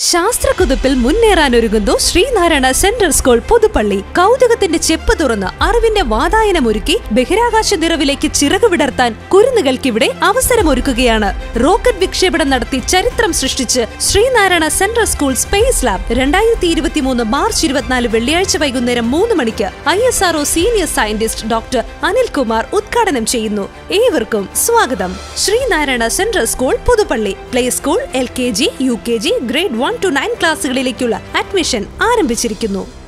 ശാസ്ത്രകുതിപ്പിൽ മുന്നേറാനൊരുങ്ങുന്നു Sreenarayana central school Puthuppally കൗതുകത്തിന്റെ ചെപ്പ് തുറന്ന് അറിവിന്റെ വാതായനമൊരുക്കി ബഹിരാകാശ നിറവിലേക്ക് ചിറകു വിടർത്താൻ കുരുന്നുകൾക്കിവിടെ അവസരമൊരുക്കുകയാണ് റോക്കറ്റ് വിക്ഷേപണം നടത്തി ചരിത്രം സൃഷ്ടിച്ച് Sreenarayana central school space lab രണ്ടായിരത്തി ഇരുപത്തിമൂന്ന് മാർച്ച് ഇരുപത്തിനാല് വെള്ളിയാഴ്ച വൈകുന്നേരം മൂന്ന് മണിക്ക് I S R O senior scientist doctor Anilkumar ഉദ്ഘാടനം ചെയ്യുന്നു ഏവർക്കും സ്വാഗതം Sreenarayana central school Puthuppally play school L K G U K G grade one two nine ക്ലാസ്സുകളിലേക്കുള്ള അഡ്മിഷൻ ആരംഭിച്ചിരിക്കുന്നു